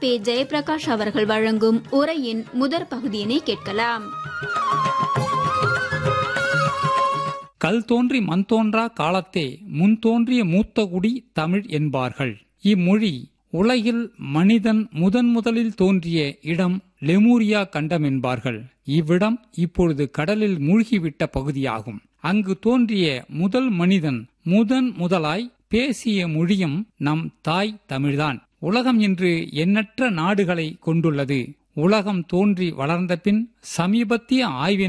பே ஜெயபிரகாஷ் அவர்கள் வழங்கும் உரையின் முதற் பகுதியினை கேட்கலாம் கல் தோன்றி மண் தோன்றா காலத்தே முன் தோன்றிய மூத்த குடி தமிழ் என்பார்கள் இம்மொழி உலகில் மனிதன் முதன் முதலில் தோன்றிய இடம் லெமூரியா கண்டம் என்பார்கள் இவ்விடம் இப்பொழுது கடலில் மூழ்கிவிட்ட பகுதியாகும் அங்கு தோன்றிய முதல் மனிதன் முதன் முதலாய் பேசிய மொழியும் நம் தாய் தமிழ்தான் உலகம் இன்று எண்ணற்ற நாடுகளை கொண்டுள்ளது உலகம் தோன்றி வளர்ந்த பின் சமீபத்திய ஆய்வின்